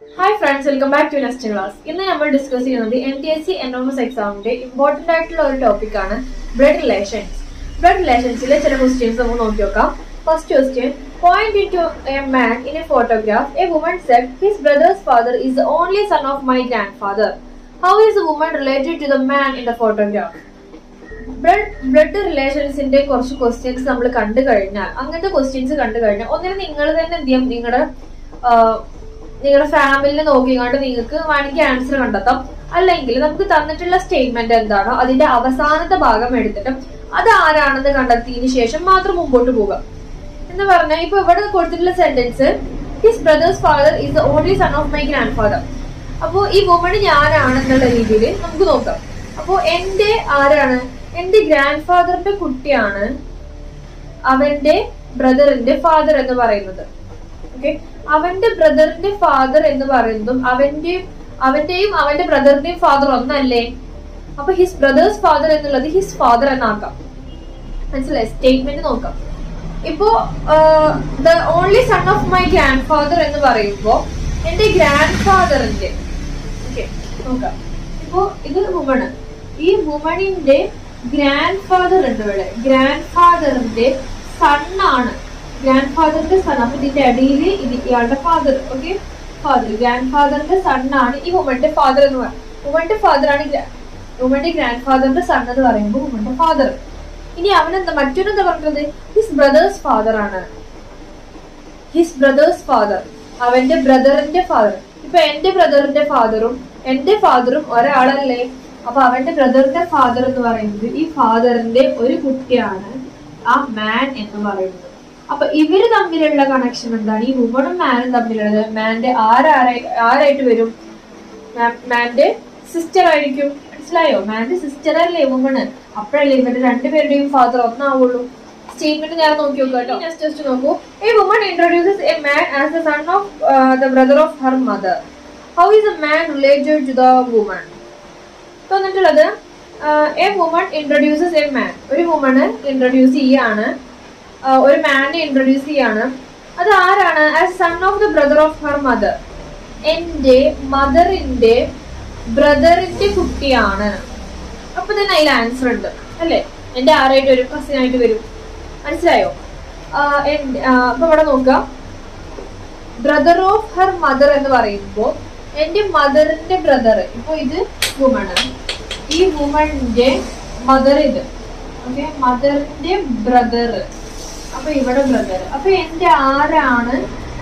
Hi friends welcome back to next class ഇന്ന് നമ്മൾ discuss ചെയ്യുന്നത് N T S C NOS എക്സാമിന്റെ important ആയിട്ടുള്ള ഒരു ടോപ്പിക്കാണ് ബ്ലഡ് റിലേഷൻസ് ബ്ലഡ് റിലേഷൻസിലെ ചില ക്വസ്റ്റ്യൻസ് നമുക്ക് നോക്കി നോക്കാം first question pointing to a man in a photograph a woman said his brother's father is the only son of my grandfather how is the woman related to the man in the photograph blood blood റിലേഷൻസിന്റെ കുറച്ച് questions നമ്മൾ കണ്ടു കഴിഞ്ഞാൽ അങ്ങനത്തെ questions കണ്ടു കഴിഞ്ഞാൽ ഒന്നിനും നിങ്ങൾ തന്നെ എന്ത് ചെയ്യും നിങ്ങളുടെ നിങ്ങളുടെ ഫാമിലിനെ നോക്കിക്കൊണ്ട് നിങ്ങൾക്ക് വേണമെങ്കിൽ ആൻസർ കണ്ടെത്താം അല്ലെങ്കിൽ നമുക്ക് തന്നിട്ടുള്ള സ്റ്റേറ്റ്മെന്റ് എന്താണോ അതിന്റെ അവസാനത്തെ ഭാഗം എടുത്തിട്ട് അത് ആരാണെന്ന് കണ്ടെത്തിയതിനു ശേഷം മാത്രം മുമ്പോട്ട് പോകാം എന്ന് പറഞ്ഞാൽ ഇപ്പൊ ഇവിടെ കൊടുത്തിട്ടുള്ള sentence his brother's father is the only son of my grandfather അപ്പോ ഈ വുമൺ ഞാനാണെന്നുള്ള രീതിയിൽ നമുക്ക് നോക്കാം അപ്പോ എന്റെ ആരാണ് എന്റെ ഗ്രാൻഡ് ഫാദറിന്റെ കുട്ടിയാണ് അവന്റെ ബ്രദറിന്റെ ഫാദർ എന്ന് പറയുന്നത് ഓക്കെ അവന്റെ ബ്രദറിന്റെ ഫാദർ എന്ന് പറയുന്നതും അവന്റെ അവന്റെയും അവന്റെ ബ്രദറിന്റെയും ഫാദർ ഒന്നല്ലേ അപ്പൊ ഹിസ് ബ്രദേഴ്സ് ഫാദർ എന്നുള്ളത് ഹിസ് ഫാദർ എന്നാക്കാം മനസ്സിലായി സ്റ്റേറ്റ്മെന്റ് നോക്കാം ഇപ്പോ the only son of my grandfather എന്ന് പറയുമ്പോ എന്റെ ഗ്രാൻഡ് ഫാദറിന്റെ ഓക്കെ നോക്കാം ഇപ്പോ ഇത് വുമണ് ഈ വുമണിന്റെ ഗ്രാൻഡ് ഫാദർ ഉണ്ട് ഇവിടെ ഗ്രാൻഡ് ഫാദറിന്റെ സണ്ണാണ് ഗ്രാൻഡ് ഫാദറിന്റെ സൺ അപ്പൊ ഇതിന്റെ അടിയിൽ ഇത് ഇയാളുടെ ഫാദർ ഓക്കെ ഫാദർ ഗ്രാൻഡ് ഫാദറിന്റെ സണ്ണാണ് ഈ വുമന്റെ ഫാദർ എന്ന് പറയുന്നത് വുമന്റെ ഫാദർ ആണ് വുമന്റെ ഗ്രാൻഡ് ഫാദറിന്റെ സൺ എന്ന് പറയുമ്പോൾ വുമന്റെ ഫാദർ ഇനി അവനെന്താ മറ്റൊരെന്താ പറഞ്ഞത് ഹിസ് ബ്രദേഴ്സ് ഫാദർ ആണ് ഹിസ് ബ്രദേഴ്സ് ഫാദർ അവന്റെ ബ്രദറിന്റെ ഫാദർ ഇപ്പൊ എന്റെ ബ്രദറിന്റെ ഫാദറും എന്റെ ഫാദറും ഒരാളല്ലേ അപ്പൊ അവന്റെ ബ്രദറിന്റെ ഫാദർ എന്ന് പറയുന്നത് ഈ ഫാദറിന്റെ ഒരു കുട്ടിയാണ് ആ മാൻ എന്ന് പറയുന്നത് അപ്പൊ ഇവര് തമ്മിലുള്ള കണക്ഷൻ എന്താണ് ഈ വുമണും മാനും തമ്മിലുള്ളത് മാന്റെ ആരായി ആരായിട്ട് വരും മാന്റെ സിസ്റ്റർ ആയിരിക്കും മനസ്സിലായോ മാന്റെ സിസ്റ്റർ അല്ലേ വുമണ് അപ്പോഴല്ലേ ഇവരുടെ രണ്ടുപേരുടെയും ഫാദർ ഒന്നാവുള്ളൂ സ്റ്റേറ്റ്മെന്റ് ഞാൻ നോക്കി നോക്കുക കേട്ടോ നെക്സ്റ്റ് ജസ്റ്റ് നോക്കൂ a woman introduces a man as the son of the brother of her mother how is a man related to the woman തന്നിട്ടുള്ളത് a woman introduces a man ഒരു woman introduce ചെയ്യാണ് ഒരു മാനെ introduce ചെയ്യാണ് അത് ആരാണ് as son of the brother of her mother എന്റെ മദറിന്റെ ബ്രദറിന്റെ കുട്ടിയാണ് അപ്പൊ തന്നെ അതിൽ ആൻസർ ഉണ്ട് അല്ലേ എന്റെ ആരായിട്ട് വരും കസിൻ ആയിട്ട് വരും മനസ്സിലായോ അപ്പൊ ഇവിടെ നോക്കുക ബ്രദർ ഓഫ് ഹർ മദർ എന്ന് പറയുമ്പോൾ എന്റെ മദറിന്റെ ബ്രദർ ഇപ്പൊ ഇത് വുമണ് ഈ വുമണിന്റെ മദർ ഇത് ഓക്കെ മദറിന്റെ ബ്രദർ അപ്പൊ ഇവിടെ ബ്രദർ അപ്പൊ എന്റെ ആരാണ്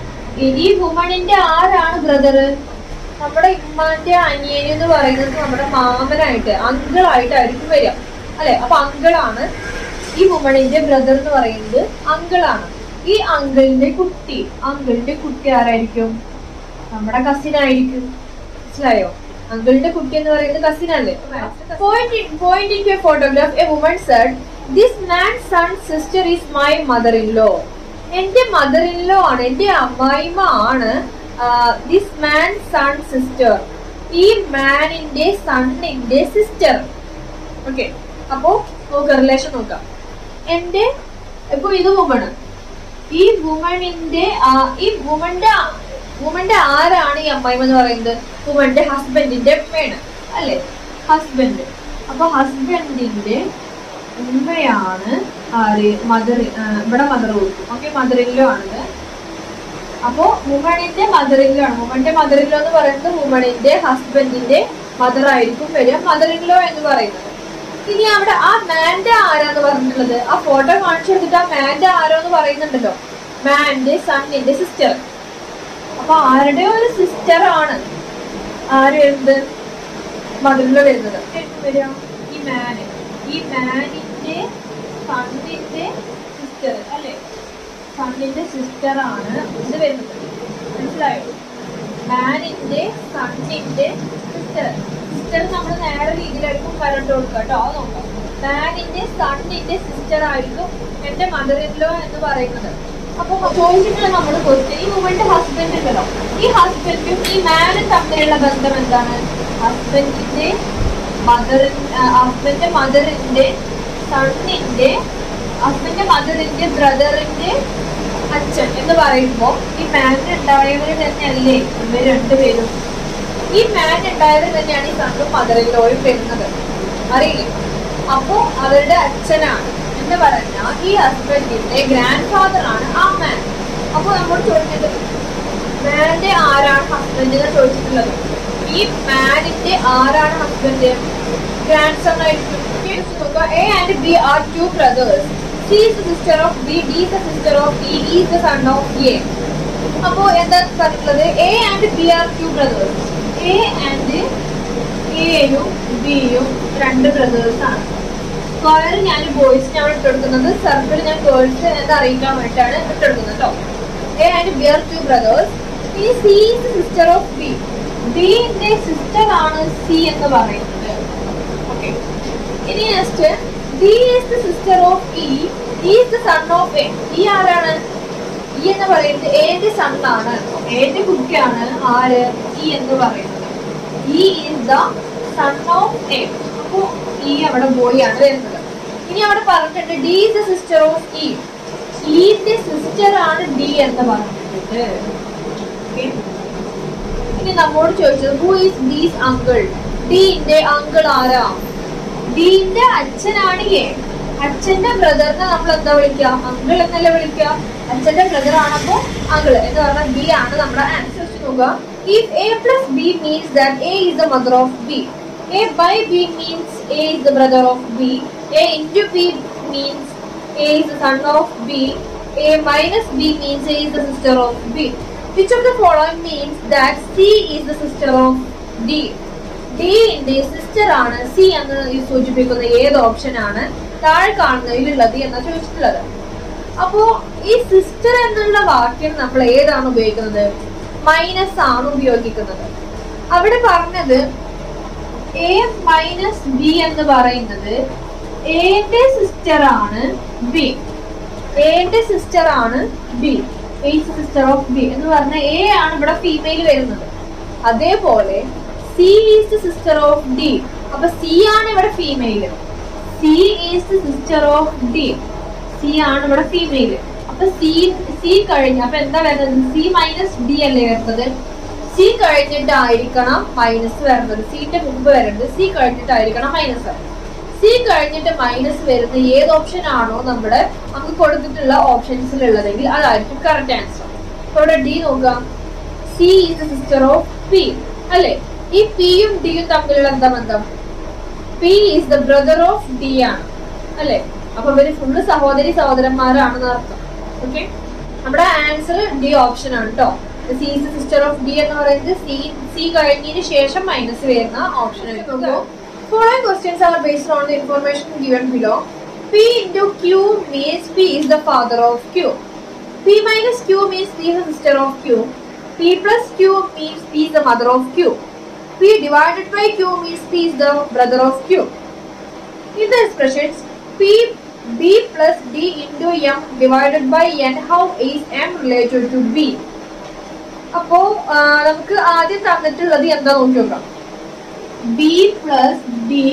ഈ വുമണിന്റെ ആരാണ് ബ്രദർ നമ്മുടെ ഇമ്മാന്റെ അനിയൻ എന്ന് പറയുന്നത് നമ്മുടെ മാമനായിട്ട് അങ്കിളായിട്ടായിരിക്കും വരിക അല്ലെ അപ്പൊ അങ്കിളാണ് ഈ വുമണിന്റെ ബ്രദർ എന്ന് പറയുന്നത് അങ്കിളാണ് ഈ അങ്കിളിന്റെ കുട്ടി അങ്കിളിന്റെ കുട്ടി ആരായിരിക്കും നമ്മുടെ കസിൻ ആയിരിക്കും മനസ്സിലായോ അങ്കിളിന്റെ കുട്ടി എന്ന് പറയുന്നത് കസിൻ അല്ലേ point pointing to a photograph a woman said this man son sister is my mother in law എന്റെ മദർ ഇൻ ലോ ആണ് എന്റെ അമ്മായിമ ആണ് ദിസ് മാൻ സൺ സിസ്റ്റർ ഈ മാനിന്റെ സണ്ണിന്റെ സിസ്റ്റർ ഓക്കെ അപ്പോ നോക്കാം റിലേഷൻ നോക്കാം എന്റെ ഇപ്പൊ ഇത് വുമണ് ഈ വുമണിന്റെ ഈ വുമന്റെ വുമന്റെ ആരാണ് ഈ അമ്മായിമ എന്ന് പറയുന്നത് വുമന്റെ ഹസ്ബൻഡിന്റെ ഉമ്മയാണ് അല്ലെ ഹസ്ബൻഡ് അപ്പൊ ഹസ്ബൻഡിന്റെ ഉമ്മയാണ് ആര് മദർ ഇവിടെ മദർ കൊടുക്കും ഓക്കെ മദറിലോ ആണിത് അപ്പോ വുമണിന്റെ മദറിലോ ആണ് വുമന്റെ മദറിലോ എന്ന് പറയുന്നത് വുമണിന്റെ ഹസ്ബൻഡിന്റെ മദർ ആയിരിക്കും വരിക മദറിലോ എന്ന് പറയുന്നത് ഇനി അവിടെ ആ മാന്റെ ആരാന്ന് പറഞ്ഞിട്ടുള്ളത് ആ ഫോട്ടോ കാണിച്ചു കൊടുത്തിട്ട് ആ മാന്റെ ആരോ എന്ന് പറയുന്നുണ്ടല്ലോ മാന്റെ സണ്ണിന്റെ സിസ്റ്റർ അപ്പൊ ആരുടെ ഒരു സിസ്റ്റർ ആണ് ആര് വരുന്നത് മദറിലോ വരുന്നത് വരിക ഈ മാന് ഈ മാനിന്റെ സണ്ണിന്റെ സിസ്റ്റർ അല്ലെ സണ്ണിന്റെ സിസ്റ്റർ ആണ് ഇത് വരുന്നത് മനസ്സിലായോ മാനിന്റെ സണ്ണിന്റെ സിസ്റ്റർ സിസ്റ്റർ നമ്മൾ നേരെ രീതിയിലായിരിക്കും കരണ്ട് കൊടുക്കുക കേട്ടോ അത് നോക്കാം മാനിന്റെ സണ്ണിന്റെ സിസ്റ്റർ ആയിരിക്കും എന്റെ മദർ ഇൻലോ എന്ന് പറയുന്നത് അപ്പൊ ചോദിച്ചിട്ടുള്ള നമ്മൾ ക്വസ്റ്റ്യൻ ഈ വുമന്റെ ഹസ്ബൻഡ് ഉണ്ടല്ലോ ഈ ഹസ്ബൻഡും ഈ മാനും തമ്മിലുള്ള ബന്ധം എന്താണ് ഹസ്ബൻഡിന്റെ മദർ ഹസ്ബൻഡ് മദറിന്റെ സണ്ണിന്റെ ഹസ്ബൻഡ് മദറിന്റെ ബ്രദറിന്റെ അച്ഛൻ എന്ന് പറയുമ്പോ ഈ മാൻ ഉണ്ടായവര് തന്നെയല്ലേ ഇവർ രണ്ടുപേരും ഈ മാൻ ഉണ്ടായത് തന്നെയാണ് ഈ സണ്ണും മദറിലോയും വരുന്നത് അറിയില്ലേ അപ്പോ അവരുടെ അച്ഛനാണ് എന്ന് പറഞ്ഞാൽ ഈ ഹസ്ബൻഡിന്റെ ഗ്രാൻഡ് ഫാദർ ആണ് ആ മാൻ അപ്പൊ നമ്മൾ ചോദിച്ചത് മാന്റെ ആരാണ് ഹസ്ബൻഡ് എന്ന് ചോദിച്ചിട്ടുള്ളത് ഈ മാനിന്റെ ആരാണ് ഹസ്ബൻഡ് ഗ്രാൻഡ് സൺ ആയിരിക്കും A and B are two brothers C is the sister of B, D is the sister of E, E is the son of A. അപ്പോ എന്താ പറഞ്ഞിട്ടുള്ളത് A and B are two brothers A and എയും ബിയും രണ്ട് brothers ആണ് square ഞാൻ ബോയ്സിനാണ് ഇട്ടെടുക്കുന്നത് circle ഞാൻ girls എന്ന് അറിയിക്കാൻ വേണ്ടിയിട്ടാണ് ഇട്ടെടുക്കുന്നത് കേട്ടോ A and B are two brothers ഈ C is sister of B ബിന്റെ സിസ്റ്റർ ആണ് സി എന്ന് പറയുന്നത് ഓക്കെ ഇനി next D is the sister of E is the son of A ഈ ആരാണ് ഇ എന്ന് പറയുന്നത് ഏന്റെ സണ്ണാണ് ഏന്റെ കുട്ടിയാണ് ആര് ഇ എന്ന് പറയുന്നത് E is the son of A അപ്പോ ഇ അവിടെ ബോയ് ആണ് വരുന്നത് ഇനി അവിടെ പറഞ്ഞിട്ടുണ്ട് D is the sister of E ഇന്റെ സിസ്റ്റർ ആണ് ഡി എന്ന് പറഞ്ഞിട്ടുണ്ട് Okay. ഇനി നമ്മോട് ചോദിച്ചത് ഹു ഈസ് ഡീസ് അങ്കിൾ ഡീന്റെ അങ്കിൾ ആരാ ഡീന്റെ അച്ഛനാണ് എ അച്ഛന്റെ ബ്രദറിനെ നമ്മൾ എന്താ വിളിക്കുക അങ്കിൾ എന്നല്ലേ വിളിക്കുക അച്ഛന്റെ ബ്രദർ ആണപ്പോ അങ്കിൾ എന്ന് പറഞ്ഞാൽ ബി ആണ് നമ്മുടെ ആൻസർ നോക്കുക if A plus B means that A is the mother of B A by B means A is the brother of B A into B means A is the son of B A minus B means A is the sister of B which of the following means that C is the sister of D ഡിന്റെ sister ആണ് C എന്ന് ഈ സൂചിപ്പിക്കുന്ന ഏത് option ആണ് താഴെ കാണുന്നതിലുള്ളത് എന്നാ ചോദിച്ചിട്ടുള്ളത് അപ്പോ ഈ സിസ്റ്റർ എന്നുള്ള വാക്യം നമ്മൾ ഏതാണ് ഉപയോഗിക്കുന്നത് മൈനസ് ആണ് ഉപയോഗിക്കുന്നത് അവിടെ പറഞ്ഞത് എ മൈനസ് ബി എന്ന് പറയുന്നത് എന്റെ സിസ്റ്റർ ആണ് ബി എന്റെ സിസ്റ്റർ ആണ് ബി സിസ്റ്റർ ഓഫ് ബി എന്ന് പറഞ്ഞ എ ആണ് ഇവിടെ ഫീമെയിൽ വരുന്നത് അതേപോലെ C is the sister of D അപ്പൊ സി ആണ് ഇവിടെ female C is the sister of D C ആണ് ഇവിടെ ഫീമെയിൽ അപ്പൊ സി സി കഴിഞ്ഞ അപ്പൊ എന്താ വരുന്നത് സി മൈനസ് ഡി അല്ലേ വരുന്നത് സി കഴിഞ്ഞിട്ടായിരിക്കണം മൈനസ് വരുന്നത് സിന്റെ മുമ്പ് വരുന്നത് സി കഴിഞ്ഞിട്ടായിരിക്കണം മൈനസ് വരുന്നത് സി കഴിഞ്ഞിട്ട് മൈനസ് വരുന്ന ഏത് ഓപ്ഷൻ ആണോ നമ്മുടെ നമുക്ക് കൊടുത്തിട്ടുള്ള ഓപ്ഷൻസിൽ ഉള്ളതെങ്കിൽ അതായിരിക്കും കറക്റ്റ് ആൻസർ ഇവിടെ ഡി നോക്കാം C is the sister of P അല്ലെ ഈ പിയും ഡിയും തമ്മിലുള്ള എന്താ ബന്ധം P is the brother of D ആണ് അല്ലെ അപ്പൊ ഇവര് ഫുള്ള് സഹോദരി സഹോദരന്മാരാണെന്ന് അർത്ഥം ഓക്കെ നമ്മുടെ ആൻസർ ഡി ഓപ്ഷൻ ആണ് കേട്ടോ C is the sister of D എന്ന് പറയുന്നത് സി സി കഴിഞ്ഞതിന് ശേഷം മൈനസ് വരുന്ന ഓപ്ഷൻ നോക്കുമ്പോൾ Following questions are based on the information given below. P into Q means P is the father of Q. P minus Q means P is the sister of Q. P plus Q means P is the mother of Q. P divided by Q means P is the brother of Q. In the expressions P B plus D into M divided by N, how is M related to B? അപ്പോ ആ, നമുക്ക് ആദ്യം തന്നിട്ടുള്ളത് എന്താ നോക്കി നോക്കാം B plus D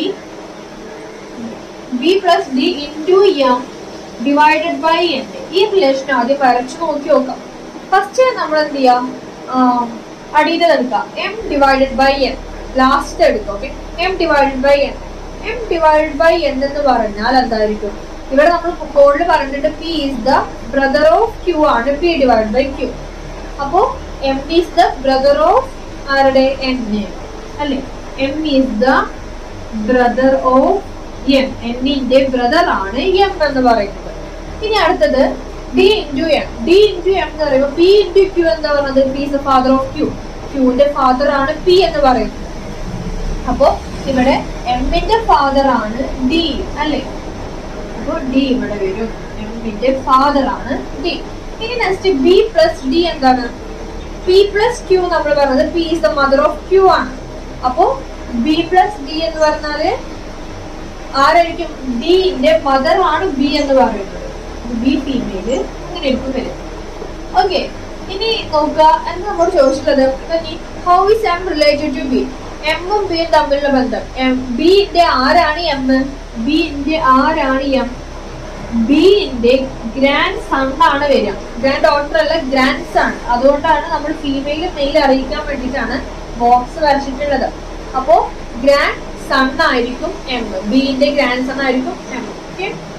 B plus D into M divided by N ഈ relation ആദ്യം വരച്ചു നോക്കി നോക്കാം ഫസ്റ്റ് നമ്മൾ എന്ത് ചെയ്യാം അടിയിൽ എടുക്കാം M divided by N last എടുക്കാം okay M divided by N M divided by N എന്ന് പറഞ്ഞാൽ എന്തായിരിക്കും ഇവിടെ നമ്മൾ കോഡിൽ പറഞ്ഞിട്ട് P is the brother of Q ആണ് പി ഡിവൈഡ് ബൈ ക്യൂ അപ്പോ M is the brother of ആരുടെ എൻ അല്ലേ M is the brother of M എന്നിന്റെ ബ്രദർ ആണ് എം എന്ന് പറയുന്നത് ഇനി അടുത്തത് D into M D into M എന്ന് പറയുമ്പോൾ പി ഇൻറ്റു ക്യൂ എന്താ പറയുന്നത് P is the father of Q ക്യൂന്റെ ഫാദർ ആണ് പി എന്ന് പറയുന്നത് അപ്പോ ഇവിടെ എമ്മിന്റെ ഫാദർ ആണ് ഡി അല്ലേ അപ്പോ ഡി ഇവിടെ വരും എമ്മിന്റെ ഫാദർ ആണ് ഡി ഇനി നെക്സ്റ്റ് ബി പ്ലസ് ഡി എന്താണ് പി പ്ലസ് ക്യൂ നമ്മൾ പറഞ്ഞത് P is the mother of Q ആണ് അപ്പോ ബി പ്ലസ് ഡി എന്ന് പറഞ്ഞാല് ആരായിരിക്കും ഡിന്റെ മദർ ആണ് ബി എന്ന് പറയുന്നത് ബി ഫീമെയില് അങ്ങനെ ആയിരിക്കും വരും ഓക്കെ ഇനി നോക്കുക എന്ന് നമ്മൾ ചോദിച്ചിട്ടുള്ളത് how is M related to B എമ്മും ബിയും തമ്മിലുള്ള ബന്ധം ബിന്റെ ആരാണ് എം ബിന്റെ ആരാണ് എം ബിന്റെ ഗ്രാൻഡ് സൺ ആണ് വരിക ഗ്രാൻഡ് ഡോട്ടർ അല്ല ഗ്രാൻഡ് സൺ അതുകൊണ്ടാണ് നമ്മൾ ഫീമെയിൽ മെയിൽ അറിയിക്കാൻ വേണ്ടിയിട്ടാണ് ബോക്സ് വരച്ചിട്ടുള്ളത് അപ്പോ ഗ്രാൻഡ് സൺ ആയിരിക്കും എം ബിന്റെ ഗ്രാൻഡ് സൺ ആയിരിക്കും എം ഓക്കെ